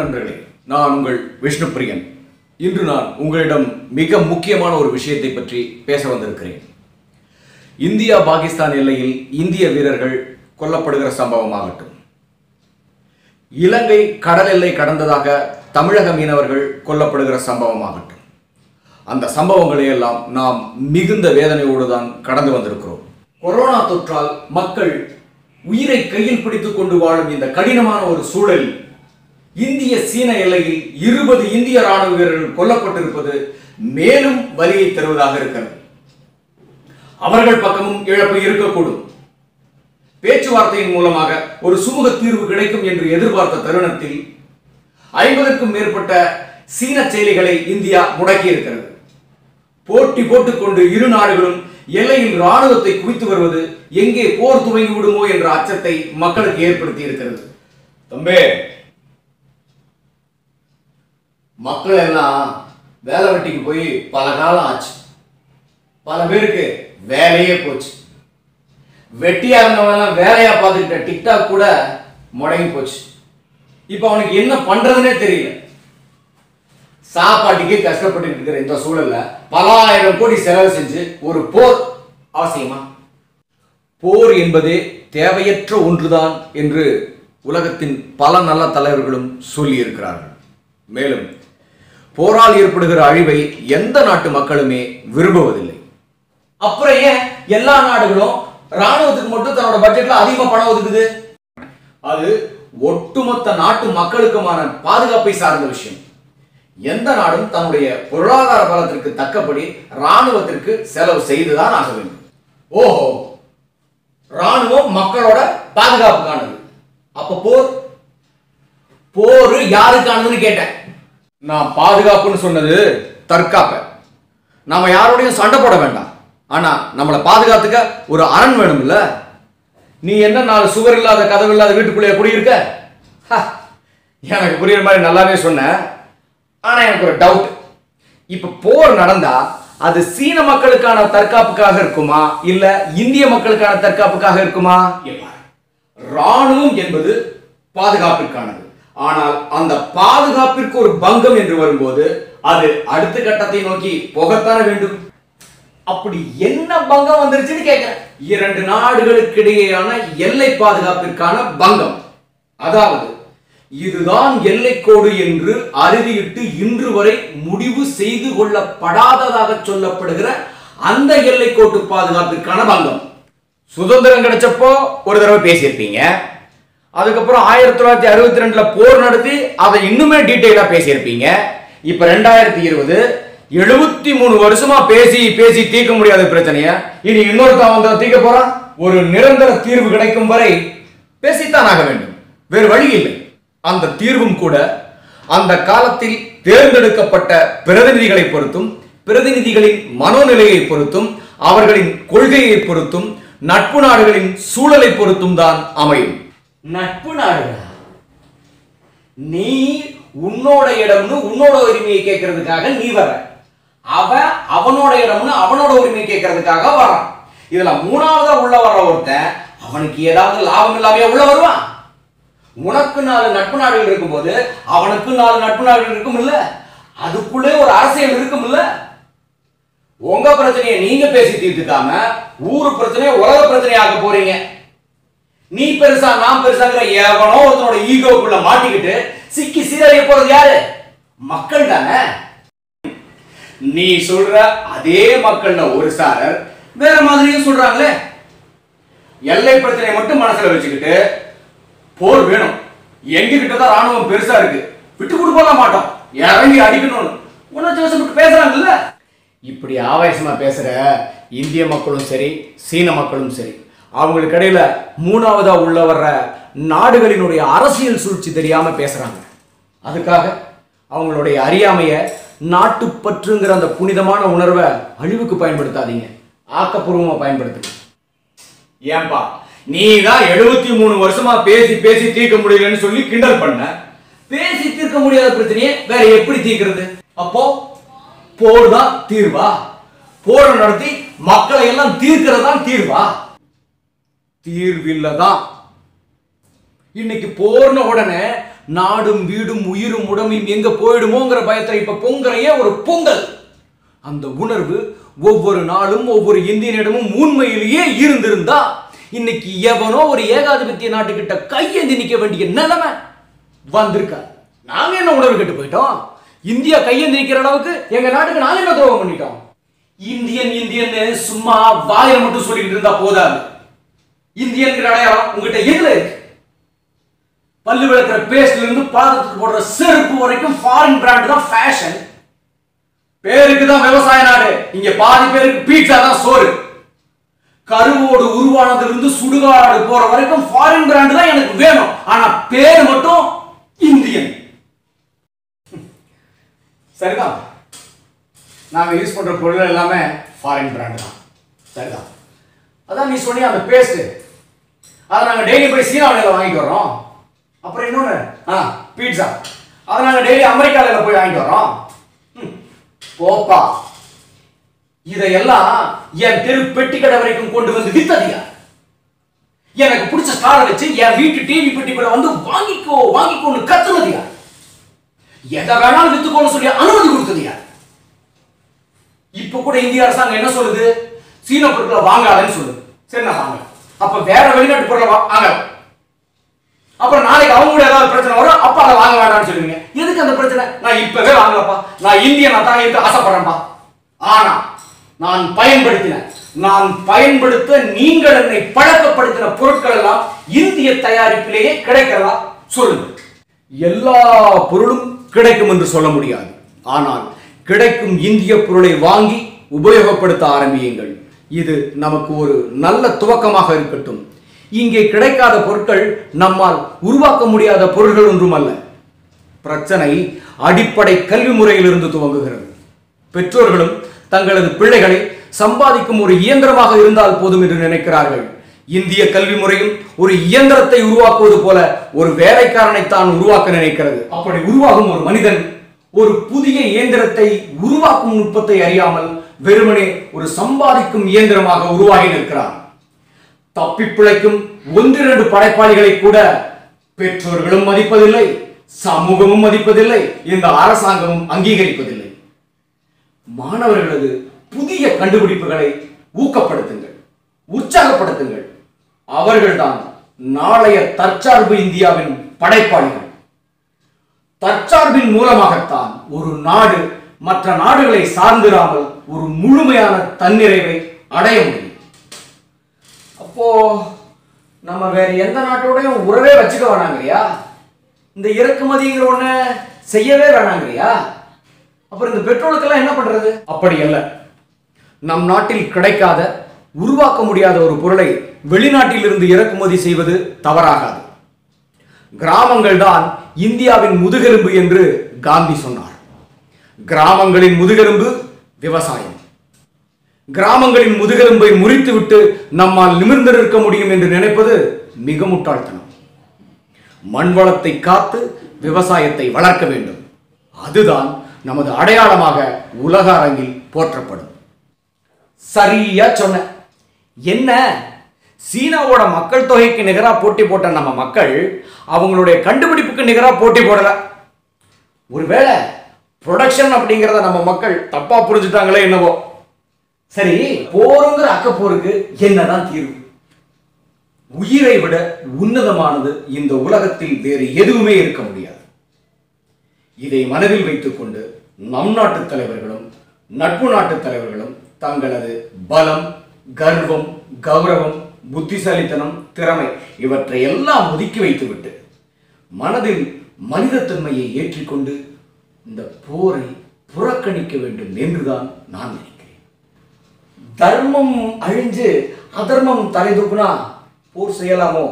நண்பர்களே நான் உங்கள் விஷ்ணு பிரியன் இன்று நான் உங்களிடம் மிக முக்கியமான ஒரு விஷயத்தை பற்றி பேச வந்திருக்கிறேன் இந்தியா பாகிஸ்தான் எல்லையில் இந்திய வீரர்கள் கொல்லப்படுகிற சம்பவமாகட்டும் இலங்கை கடல் எல்லை கடந்ததாக தமிழக மீனவர்கள் கொல்லப்படுகிற சம்பவமாகட்டும் அந்த சம்பவங்களை எல்லாம் நாம் மிகுந்த வேதனையோடு தான் கடந்து வந்திருக்கிறோம் கொரோனா தொற்றால் மக்கள் உயிரை கையில் பிடித்துக் கொண்டு வாழும் இந்த கடினமான ஒரு சூழலில் இந்திய சீன எல்லையில் இருபது இந்திய ராணுவ வீரர்கள் கொல்லப்பட்டிருப்பது மேலும் வலியை தருவதாக இருக்கிறது அவர்கள் பக்கமும் இழப்பு இருக்கக்கூடும் பேச்சுவார்த்தையின் மூலமாக ஒரு சுமூக தீர்வு கிடைக்கும் என்று எதிர்பார்த்த தருணத்தில் ஐம்பதுக்கும் மேற்பட்ட சீன செயலிகளை இந்தியா முடக்கி இருக்கிறது போட்டி போட்டுக்கொண்டு இரு நாடுகளும் எல்லையில் ராணுவத்தை குவித்து வருவது எங்கே போர் துவங்கி விடுமோ என்ற அச்சத்தை மக்களுக்கு ஏற்படுத்தி இருக்கிறது தம்பே மக்கள் எல்லாம் வேலை வெட்டிக்கு போய் பல காலம் ஆச்சு பல பேருக்கு வேலையே போச்சு வெட்டியா இருந்தவன் வேலையா பார்த்துக்கிட்ட டிக்டாக் கூட முடங்கி போச்சு இப்போ அவனுக்கு என்ன பண்றதுனே தெரியல சாப்பாட்டுக்கே கஷ்டப்பட்டு இருக்கிற இந்த சூழல்ல பல ஆயிரம் கோடி செலவு செஞ்சு ஒரு போர் அவசியமா போர் என்பதே தேவையற்ற ஒன்றுதான் என்று உலகத்தின் பல நல்ல தலைவர்களும் சொல்லி இருக்கிறார்கள் மேலும் போரால் ஏற்படுகிற அழிவை எந்த நாட்டு மக்களுமே விரும்புவதில்லை அப்புறம் ஏன் எல்லா நாடுகளும் ராணுவத்துக்கு மட்டும் தன்னோட பட்ஜெட்ல அதிகமா பணம் ஒதுக்குது அது ஒட்டுமொத்த நாட்டு மக்களுக்குமான பாதுகாப்பை சார்ந்த விஷயம் எந்த நாடும் தன்னுடைய பொருளாதார பலத்திற்கு தக்கபடி ராணுவத்திற்கு செலவு செய்துதான் ஆக வேண்டும் ஓஹோ ராணுவம் மக்களோட பாதுகாப்புக்கானது அப்ப போர் போர் யாருக்கானதுன்னு கேட்டேன் நான் பாதுகாப்புன்னு சொன்னது தற்காப்ப நாம யாரோடையும் சண்டை போட வேண்டாம் ஆனா நம்மளை பாதுகாத்துக்க ஒரு அரண் வேணும்ல நீ என்ன நாலு சுவர் இல்லாத கதவு இல்லாத வீட்டுக்குள்ளேயே குடியிருக்க ஹ, எனக்கு புரியுற மாதிரி நல்லாவே சொன்ன ஆனா எனக்கு ஒரு டவுட் இப்ப போர் நடந்தா அது சீன மக்களுக்கான தற்காப்புக்காக இருக்குமா இல்ல இந்திய மக்களுக்கான தற்காப்புக்காக இருக்குமா இல்ல. ராணுவம் என்பது பாதுகாப்பிற்கானது ஆனால் அந்த பாதுகாப்பிற்கு ஒரு பங்கம் என்று வரும்போது அது அடுத்த கட்டத்தை நோக்கி போகத்தானே வேண்டும் அப்படி என்ன பங்கம் வந்துருச்சுன்னு கேட்கிறேன் இரண்டு நாடுகளுக்கு இடையேயான எல்லை பாதுகாப்பிற்கான பங்கம் அதாவது இதுதான் எல்லைக்கோடு என்று அறுதியிட்டு இன்று வரை முடிவு செய்து கொள்ளப்படாததாக சொல்லப்படுகிற அந்த எல்லைக்கோட்டு பாதுகாப்பிற்கான பங்கம் சுதந்திரம் கிடைச்சப்போ ஒரு தடவை பேசியிருப்பீங்க அதுக்கப்புறம் ஆயிரத்தி தொள்ளாயிரத்தி அறுபத்தி ரெண்டுல போர் நடத்தி அதை இன்னுமே டீட்டெயிலா பேசியிருப்பீங்க இப்ப ரெண்டாயிரத்தி இருபது எழுபத்தி மூணு வருஷமா பேசி பேசி தீர்க்க முடியாத பிரச்சனைய இனி இன்னொருத்தன் வந்து தீர்க்க போறான் ஒரு நிரந்தர தீர்வு கிடைக்கும் வரை பேசித்தான் ஆக வேண்டும் வேறு வழி இல்லை அந்த தீர்வும் கூட அந்த காலத்தில் தேர்ந்தெடுக்கப்பட்ட பிரதிநிதிகளை பொறுத்தும் பிரதிநிதிகளின் மனோநிலையை பொறுத்தும் அவர்களின் கொள்கையை பொறுத்தும் நட்பு நாடுகளின் சூழலை பொறுத்தும் தான் அமையும் நட்பு நாடுகளா நீ உன்னோட இடம்னு உன்னோட உரிமையை கேட்கறதுக்காக நீ வர அவன் அவனோட இடம்னு அவனோட உரிமையை கேட்கறதுக்காக வரான் இதுல மூணாவதா உள்ள வர்ற ஒருத்தன் அவனுக்கு ஏதாவது லாபம் இல்லாமையா உள்ள வருவான் உனக்கு நாலு நட்பு நாடுகள் இருக்கும்போது அவனுக்கு நாலு நட்பு நாடுகள் இருக்கும் இல்ல அதுக்குள்ளே ஒரு அரசியல் இருக்கும் இல்ல உங்க பிரச்சனையை நீங்க பேசி தீர்த்துக்காம ஊரு பிரச்சனையை உலக பிரச்சனையாக்க போறீங்க நீ பெருசா நான் பெருசாங்கிற எவனோ ஒருத்தனோட ஈகோக்குள்ள மாட்டிக்கிட்டு சிக்கி சீரழிய போறது யாரு மக்கள் தானே நீ சொல்ற அதே மக்கள்ல ஒரு சாரர் வேற மாதிரியும் சொல்றாங்களே எல்லை பிரச்சனையை மட்டும் மனசுல வச்சுக்கிட்டு போர் வேணும் எங்க கிட்ட தான் ராணுவம் பெருசா இருக்கு விட்டு கொடுக்க போக மாட்டோம் இறங்கி அடிக்கணும்னு உணர்ச்சி வசப்பட்டு பேசுறாங்கல்ல இப்படி ஆவேசமா பேசுற இந்திய மக்களும் சரி சீன மக்களும் சரி அவங்களுக்கு இடையில மூணாவதா உள்ள வர்ற நாடுகளினுடைய அரசியல் சூழ்ச்சி தெரியாம பேசுறாங்க அதுக்காக அவங்களுடைய அறியாமைய நாட்டுப்பற்றுங்கிற அந்த புனிதமான உணர்வை அழிவுக்கு பயன்படுத்தாதீங்க ஆக்கப்பூர்வமா பயன்படுத்துங்க ஏன்பா நீ தான் எழுபத்தி மூணு வருஷமா பேசி பேசி தீர்க்க முடியலன்னு சொல்லி கிண்டல் பண்ண பேசி தீர்க்க முடியாத பிரச்சனையை வேற எப்படி தீர்க்கிறது அப்போ போர் தான் தீர்வா போரை நடத்தி மக்களை எல்லாம் தீர்க்கிறது தான் தீர்வா தீர்வில்ல தான் இன்னைக்கு போர்ன உடனே நாடும் வீடும் உயிரும் உடமையும் எங்க போயிடுமோங்கிற பயத்துல இப்ப பொங்குறையே ஒரு பொங்கல் அந்த உணர்வு ஒவ்வொரு நாளும் ஒவ்வொரு இந்தியனிடமும் உண்மையிலேயே இருந்திருந்தா இன்னைக்கு எவனோ ஒரு ஏகாதிபத்திய நாட்டுக்கிட்ட கையேந்தி நிக்க வேண்டிய நிலைமை வந்திருக்கா நாங்க என்ன உணர்வு கெட்டு போயிட்டோம் இந்தியா கையேந்தி நிக்கிற அளவுக்கு எங்க நாட்டுக்கு நாங்க என்ன துரோகம் பண்ணிட்டோம் இந்தியன் இந்தியன் சும்மா வாயை மட்டும் சொல்லிக்கிட்டு இருந்தா போதாது இந்தியன்கிற அடையாளம் உங்ககிட்ட எதுல இருக்கு பல்லு விளக்குற பேஸ்ட்ல இருந்து பாதத்துக்கு போடுற செருப்பு வரைக்கும் ஃபாரின் பிராண்ட் தான் ஃபேஷன் பேருக்கு தான் விவசாய நாடு இங்க பாதி பேருக்கு பீட்சா தான் சோறு கருவோடு உருவானதிலிருந்து சுடுகாடு போற வரைக்கும் ஃபாரின் பிராண்ட் தான் எனக்கு வேணும் ஆனா பேர் மட்டும் இந்தியன் சரிதான் நாங்க யூஸ் பண்ற பொருள் எல்லாமே ஃபாரின் பிராண்ட் தான் சரிதான் அதான் நீ சொன்னிய அந்த பேஸ்ட் அதை நாங்க டெய்லி போய் சீனாவில் வாங்கிட்டு வரோம் அப்புறம் இன்னொன்று ஆ பீட்சா அதை நாங்க டெய்லி அமெரிக்காவில் போய் வாங்கிட்டு வரோம் ம், போப்பா இதையெல்லாம் என் தெரு பெட்டி கடை வரைக்கும் கொண்டு வந்து வித்ததியா எனக்கு பிடிச்ச ஸ்டாரை வச்சு என் வீட்டு டிவி பெட்டிக்குள்ள வந்து வாங்கிக்கோ வாங்கிக்கோன்னு கத்துனதியா எதை வேணாலும் வித்துக்கோன்னு சொல்லி அனுமதி கொடுத்ததியா இப்ப கூட இந்திய அரசாங்கம் என்ன சொல்லுது சீன பொருட்களை வாங்காதன்னு சொல்லுது சரி நான் வாங்க அப்ப வேற வெளிநாட்டு பொருளை வாங்க அப்புறம் நாளைக்கு அவங்க கூட ஏதாவது பிரச்சனை வரும் அப்ப அதை வாங்க வேண்டாம்னு சொல்லுவீங்க எதுக்கு அந்த பிரச்சனை நான் இப்பவே வாங்கலப்பா நான் இந்தியனா தான் இருக்க ஆசைப்படுறேன்ப்பா ஆனா நான் பயன்படுத்தின நான் பயன்படுத்த நீங்கள் என்னை பழக்கப்படுத்தின பொருட்கள் எல்லாம் இந்திய தயாரிப்பிலேயே கிடைக்கிறதா சொல்லுங்க எல்லா பொருளும் கிடைக்கும் என்று சொல்ல முடியாது ஆனால் கிடைக்கும் இந்திய பொருளை வாங்கி உபயோகப்படுத்த ஆரம்பியுங்கள் இது நமக்கு ஒரு நல்ல துவக்கமாக இருக்கட்டும் இங்கே கிடைக்காத பொருட்கள் நம்மால் உருவாக்க முடியாத பொருள்கள் ஒன்றும் அல்ல பிரச்சனை அடிப்படை கல்வி முறையிலிருந்து துவங்குகிறது பெற்றோர்களும் தங்களது பிள்ளைகளை சம்பாதிக்கும் ஒரு இயந்திரமாக இருந்தால் போதும் என்று நினைக்கிறார்கள் இந்திய கல்வி முறையும் ஒரு இயந்திரத்தை உருவாக்குவது போல ஒரு வேலைக்காரனை தான் உருவாக்க நினைக்கிறது அப்படி உருவாகும் ஒரு மனிதன் ஒரு புதிய இயந்திரத்தை உருவாக்கும் நுட்பத்தை அறியாமல் வெறுமனே ஒரு சம்பாதிக்கும் இயந்திரமாக உருவாகி நிற்கிறான் தப்பி பிழைக்கும் ஒன்றிரண்டு படைப்பாளிகளை கூட பெற்றோர்களும் மதிப்பதில்லை சமூகமும் மதிப்பதில்லை இந்த அரசாங்கமும் அங்கீகரிப்பதில்லை மாணவர்களது புதிய கண்டுபிடிப்புகளை ஊக்கப்படுத்துங்கள் உற்சாகப்படுத்துங்கள் அவர்கள்தான் நாளைய தற்சார்பு இந்தியாவின் படைப்பாளிகள் தற்சார்பின் மூலமாகத்தான் ஒரு நாடு மற்ற நாடுகளை சார்ந்திராமல் ஒரு முழுமையான தன்னிறைவை அடைய முடியும் அப்போ நம்ம வேற எந்த நாட்டோடையும் உறவே வச்சுக்க வேணாங்கய்யா இந்த இறக்குமதிங்கிற ஒண்ண செய்யவே வேணாங்கய்யா அப்புறம் இந்த பெட்ரோலுக்கெல்லாம் என்ன பண்றது அப்படி அல்ல நம் நாட்டில் கிடைக்காத உருவாக்க முடியாத ஒரு பொருளை வெளிநாட்டில் இருந்து இறக்குமதி செய்வது தவறாகாது கிராமங்கள் தான் இந்தியாவின் முதுகெலும்பு என்று காந்தி சொன்னார் கிராமங்களின் முதுகெலும்பு விவசாயம் கிராமங்களின் முதுகெலும்பை முறித்துவிட்டு நம்மால் நிமிர்ந்து நிற்க முடியும் என்று நினைப்பது மிக முட்டாள்தனம் மண் வளத்தை காத்து விவசாயத்தை வளர்க்க வேண்டும் அதுதான் நமது அடையாளமாக உலக அரங்கில் போற்றப்படும் சரியா சொன்ன என்ன சீனாவோட மக்கள் தொகைக்கு நிகரா போட்டி போட்ட நம்ம மக்கள் அவங்களுடைய கண்டுபிடிப்புக்கு நிகரா போட்டி போடல ஒருவேளை ப்ரொடக்ஷன் அப்படிங்கிறத நம்ம மக்கள் தப்பா புரிஞ்சுட்டாங்களே என்னவோ சரி போருங்கிற அக்கப்போருக்கு என்னதான் தீர்வு உயிரை விட உன்னதமானது இந்த உலகத்தில் வேறு எதுவுமே இருக்க முடியாது இதை மனதில் வைத்துக்கொண்டு நம் நாட்டு தலைவர்களும் நட்பு நாட்டு தலைவர்களும் தங்களது பலம் கர்வம் கௌரவம் புத்திசாலித்தனம் திறமை இவற்றை எல்லாம் ஒதுக்கி வைத்துவிட்டு மனதில் மனிதத்தன்மையை ஏற்றிக்கொண்டு இந்த போரை புறக்கணிக்க வேண்டும் என்றுதான் நான் நினைக்கிறேன் தர்மம் அழிஞ்சு அதர்மம் தலை தூக்குனா போர் செய்யலாமோ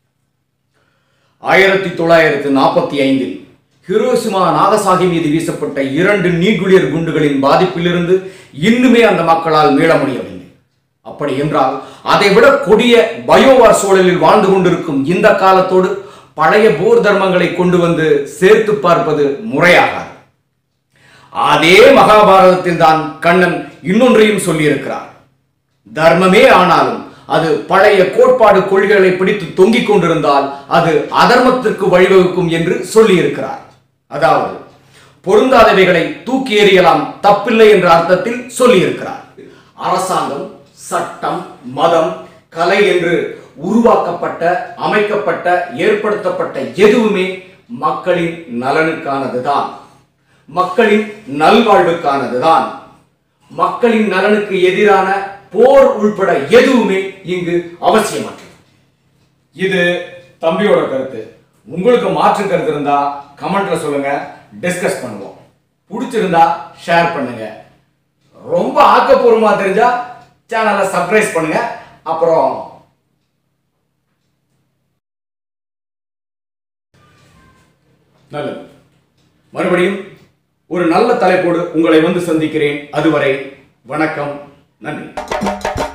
ஆயிரத்தி தொள்ளாயிரத்து நாற்பத்தி ஐந்தில் ஹிரோசிமா நாகசாகி மீது வீசப்பட்ட இரண்டு நீர்குளியர் குண்டுகளின் பாதிப்பிலிருந்து இன்னுமே அந்த மக்களால் மீள முடியவில்லை அப்படி என்றால் அதைவிட கொடிய பயோவார் சூழலில் வாழ்ந்து கொண்டிருக்கும் இந்த காலத்தோடு பழைய போர் தர்மங்களை கொண்டு வந்து சேர்த்து பார்ப்பது முறையாகாது அதே மகாபாரதத்தில் தான் கண்ணன் இன்னொன்றையும் சொல்லியிருக்கிறார் தர்மமே ஆனாலும் அது பழைய கோட்பாடு கொள்கைகளை பிடித்து தொங்கிக் கொண்டிருந்தால் அது அதர்மத்திற்கு வழிவகுக்கும் என்று சொல்லியிருக்கிறார் அதாவது பொருந்தாதவைகளை தூக்கி எறியலாம் தப்பில்லை என்ற அர்த்தத்தில் சொல்லியிருக்கிறார் அரசாங்கம் சட்டம் மதம் கலை என்று உருவாக்கப்பட்ட அமைக்கப்பட்ட ஏற்படுத்தப்பட்ட எதுவுமே மக்களின் நலனுக்கானதுதான் மக்களின் நல்வாழ்வுக்கானதுதான் மக்களின் நலனுக்கு எதிரான போர் உள்பட எதுவுமே இங்கு அவசியமற்றது இது தம்பியோட கருத்து உங்களுக்கு மாற்று கருத்து இருந்தா கமெண்ட்ல சொல்லுங்க டிஸ்கஸ் பண்ணுவோம் பிடிச்சிருந்தா ஷேர் பண்ணுங்க ரொம்ப ஆக்கப்பூர்வமா தெரிஞ்சா சேனலை சப்ஸ்கிரைப் பண்ணுங்க அப்புறம் நல்லது மறுபடியும் ஒரு நல்ல தலைப்போடு உங்களை வந்து சந்திக்கிறேன் அதுவரை வணக்கம் நன்றி